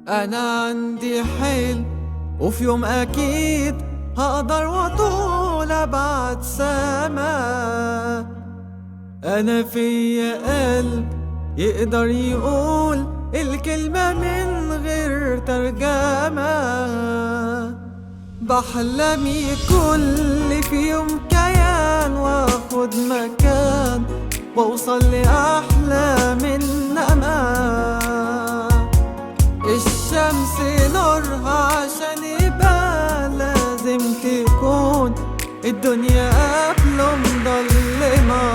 أنا عندي حلم وفي يوم أكيد هقدر وأطول أبعد سما أنا فيا قلب يقدر يقول الكلمة من غير ترجمة بحلم كل في يوم كيان واخد مكان واوصل لأحلى من أمان الشمس نورها عشان يبقى لازم تكون الدنيا قبله مضلمة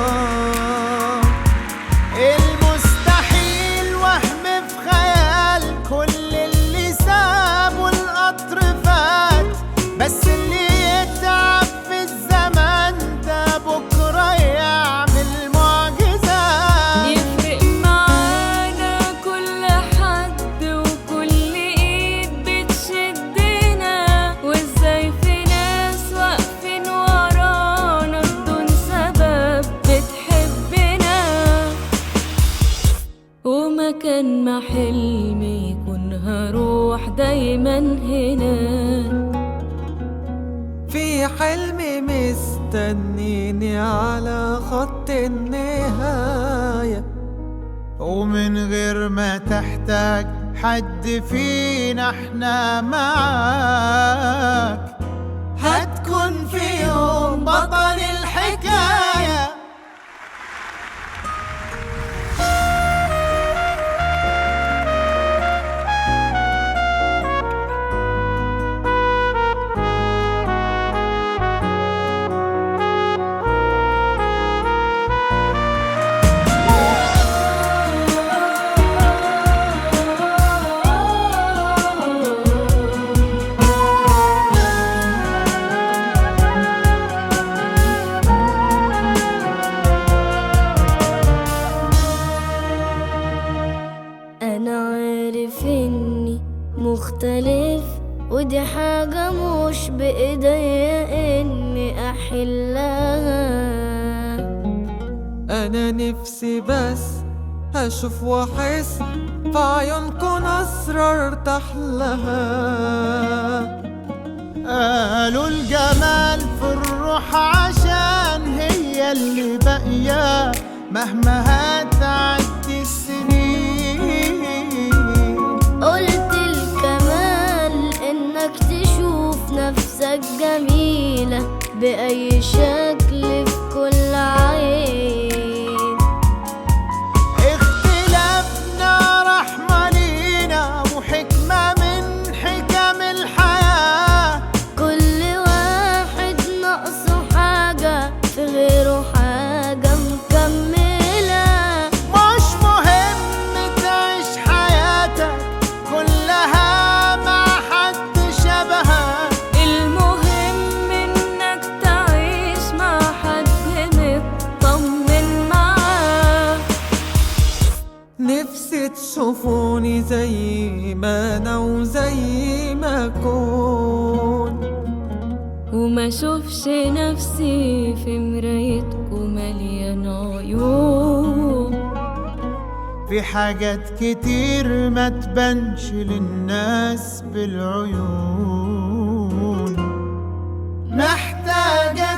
المستحيل وهم في خيال كل اللي سابه القطر فات بس اللي يتعب في الزمن ده بكرة يعمل معجزات يفرق معانا كل حد وكل ايد بتشدنا وازاي في ناس واقفين ورانا بدون سبب بتحبنا ومكان ما حلمي يكون هروح دايما هنا في حلمي مستنيني على خط النهاية ومن غير ما تحتاج حد فينا احنا معاك هتكون في يوم بطل الحكايه أنا عارف إني مختلف ودي حاجة مش بإيديا إني أحلها أنا نفسي بس هشوف وأحس في عيونكم أسرار ارتاح لها قالوا الجمال في الروح عشان هي اللي باقية مهما هتعدي السنين قلت الكمال إنك تشوف نفسك جميلة بأي شكل في كل عين اختلافنا رحمة لينا وحكمة من حكم الحياة كل واحد ناقصه حاجة في غيره حاجة مكملة مش مهم تعيش حياتك كلها مع حد شبهك المهم انك تعيش مع حد مطمن معاه نفسي تشوفوني زي ما أنا وزي ما أكون وما اشوفش نفسي في مرايتكم مليان عيوب في حاجات كتير ما تبانش للناس بالعيون محتاجة